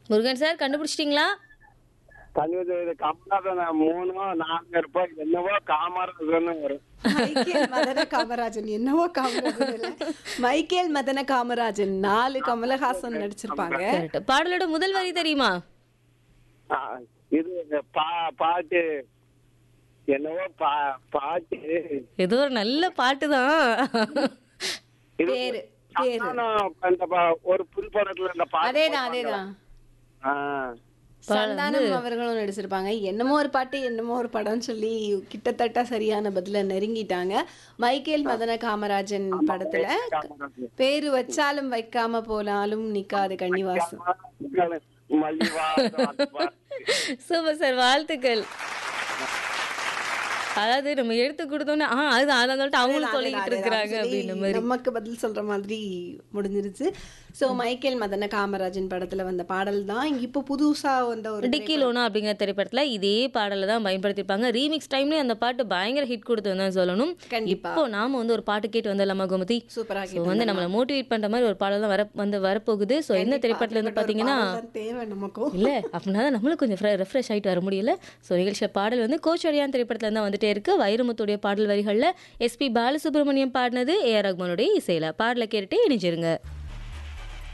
Murugan sir கண்டுபிடிச்சிட்டிங்களா கன்வியூஸ் இது கமலாசன் மூணு நான்கு இருப்போம் என்னவோ காமராஜன் வரும் மைக்கேல் மதன காமராஜன் என்னவோ காமராஜன் இல்ல. மைக்கேல் மதன காமராஜன் நாலு கமலஹாசன் நடிச்சிருப்பாங்க கரெக்ட் பாடலோட முதல் வரி தெரியுமா ஆ, இது பா பாட்டு என்னவோ பா பாட்டு ஏதோ ஒரு நல்ல பாட்டு தான் இது பேரு பேரு சந்தானம் அந்த பா- ஒரு புது படத்துல இந்த பாட்டு அதேதான் அதேதான் ஆ, சந்தானம் அவர்களும் நடிச்சிருப்பாங்க என்னமோ ஒரு பாட்டு என்னமோ ஒரு படம்னு சொல்லி கிட்டத்தட்ட சரியான பதில நெருங்கிட்டாங்க மைக்கேல் மதன காமராஜன் படத்துல காமராஜன். பேரு வச்சாலும் வைக்காம போனாலும் நிக்காது கன்னிவாசம் மல்லிவா அந்த பாட்டு. சூப்பர் சார் வாழ்த்துக்கள் அதாவது நம்ம எடுத்து கொடுத்தோன்னே ஆ அது அதான் சொல்லிட்டு அவங்களும் சொல்லிக்கிட்டு இருக்கிறாங்க அப்படின்ற மாதிரி நமக்கு பதில் சொல்ற மாதிரி முடிஞ்சிருச்சு சோ மைக்கேல் மதன காமராஜன் படத்துல வந்த பாடல் தான் இப்போ புதுசா வந்த ஒரு டிக்கி லோனா அப்படிங்கிற திரைப்படத்துல இதே பாடலை தான் பயன்படுத்தியிருப்பாங்க ரீமிக்ஸ் டைம்லயும் அந்த பாட்டு பயங்கர ஹிட் கொடுத்து தான் சொல்லணும் கண்டிப்பா. இப்போ நாம வந்து ஒரு பாட்டு கேட்டு வந்துடலாமா கோமதி சூப்பரா ஸோ வந்து நம்மளை மோட்டிவேட் பண்ற மாதிரி ஒரு பாடல் தான் வர வந்து வரப்போகுது ஸோ என்ன திரைப்படத்துல இருந்து பாத்தீங்கன்னா தேவை நமக்கும் இல்ல அப்படின்னா தான் நம்மளும் கொஞ்சம் ரெஃப்ரெஷ் ஆயிட்டு வர முடியல ஸோ நிகழ்ச்சியில் பாடல் வந்து கோச்சடியான் திரைப்படத்துல இருந்து வந்துட்டே இருக்கு வைரமுத்துடைய பாடல் வரிகள்ல எஸ்பி பாலசுப்ரமணியம் பாடினது ஏ ஆர் ரஹ்மானுடைய இசையில பாடலை கேட்டுட்டு இணைஞ்சிருங்க